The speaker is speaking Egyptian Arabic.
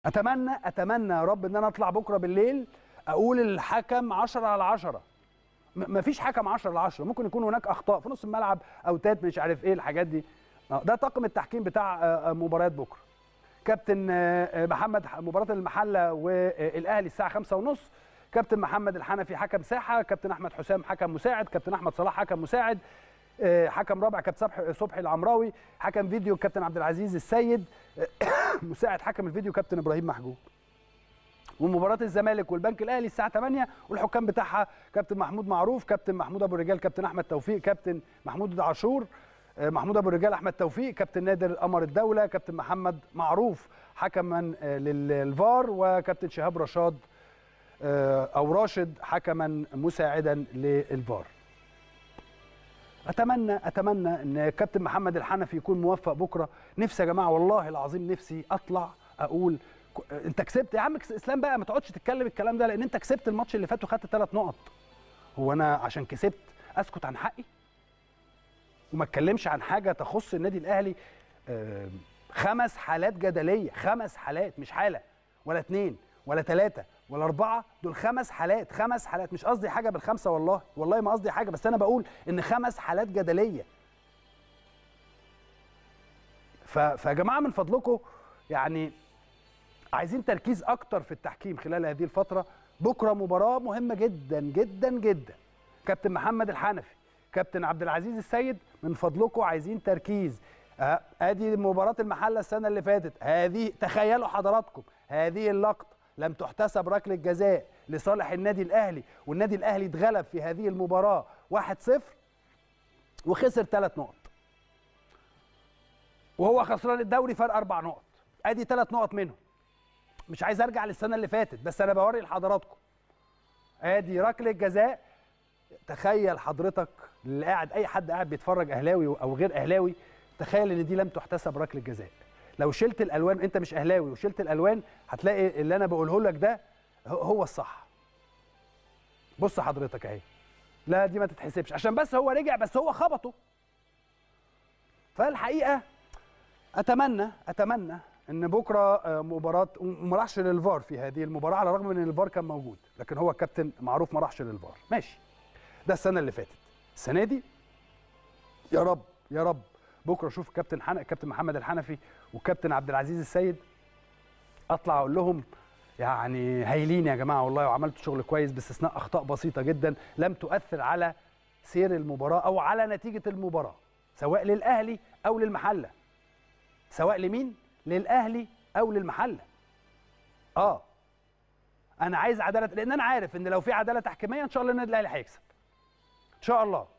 اتمنى اتمنى يا رب ان انا اطلع بكره بالليل اقول الحكم 10 على 10 م- مفيش حكم 10 على 10 ممكن يكون هناك اخطاء في نص الملعب اوتات مش عارف ايه الحاجات دي آه، ده طاقم التحكيم بتاع آه، آه، مباريات بكره كابتن آه، آه، محمد مباراه المحله والاهلي الساعه 5 ونص كابتن محمد الحنفي حكم ساحه كابتن احمد حسام حكم مساعد كابتن احمد صلاح حكم مساعد آه، حكم رابع كابتن صبحي صبحي العمراوي حكم فيديو كابتن عبد العزيز السيد مساعد حكم الفيديو كابتن ابراهيم محجوب ومباراه الزمالك والبنك الاهلي الساعه 8 والحكام بتاعها كابتن محمود معروف كابتن محمود ابو الرجال كابتن احمد توفيق كابتن محمود عاشور آه، محمود ابو الرجال احمد توفيق كابتن نادر قمر الدوله كابتن محمد معروف حكما آه، للفار وكابتن شهاب رشاد آه، او راشد حكما مساعدا للفار اتمنى اتمنى ان كابتن محمد الحنفي يكون موفق بكره نفسي يا جماعه والله العظيم نفسي اطلع اقول ك- انت كسبت يا عم كس- اسلام بقى ما تقعدش تتكلم الكلام ده لان انت كسبت الماتش اللي فات وخدت ثلاث نقط هو انا عشان كسبت اسكت عن حقي وما اتكلمش عن حاجه تخص النادي الاهلي آم، خمس حالات جدليه خمس حالات مش حاله ولا اتنين ولا ثلاثه ولا اربعه دول خمس حالات خمس حالات مش قصدي حاجه بالخمسه والله والله ما قصدي حاجه بس انا بقول ان خمس حالات جدليه ف- فيا جماعه من فضلكم يعني عايزين تركيز اكتر في التحكيم خلال هذه الفتره بكره مباراه مهمه جدا جدا جدا كابتن محمد الحنفي كابتن عبد العزيز السيد من فضلكم عايزين تركيز آه، ادي مباراه المحله السنه اللي فاتت هذه تخيلوا حضراتكم هذه اللقطه لم تحتسب ركله جزاء لصالح النادي الاهلي والنادي الاهلي اتغلب في هذه المباراه 1-0 وخسر ثلاث نقط وهو خسران الدوري فرق اربع نقط ادي ثلاث نقط منهم مش عايز ارجع للسنه اللي فاتت بس انا بوري لحضراتكم ادي ركله جزاء تخيل حضرتك اللي قاعد اي حد قاعد بيتفرج اهلاوي او غير اهلاوي تخيل ان دي لم تحتسب ركله جزاء لو شلت الالوان انت مش اهلاوي وشلت الالوان هتلاقي اللي انا بقوله لك ده هو- هو الصح بص حضرتك اهي لا دي ما تتحسبش عشان بس هو رجع بس هو خبطه فالحقيقه اتمنى اتمنى ان بكره آه، مباراه وما راحش للفار في هذه المباراه على الرغم من ان الفار كان موجود لكن هو الكابتن معروف ما راحش للفار ماشي ده السنه اللي فاتت السنه دي يا رب يا رب بكره اشوف كابتن حن... كابتن محمد الحنفي وكابتن عبد العزيز السيد اطلع اقول لهم يعني هايلين يا جماعه والله وعملتوا شغل كويس باستثناء اخطاء بسيطه جدا لم تؤثر على سير المباراه او على نتيجه المباراه سواء للاهلي او للمحله سواء لمين للاهلي او للمحله اه انا عايز عداله لان انا عارف ان لو في عداله تحكيميه ان شاء الله النادي الاهلي هيكسب ان شاء الله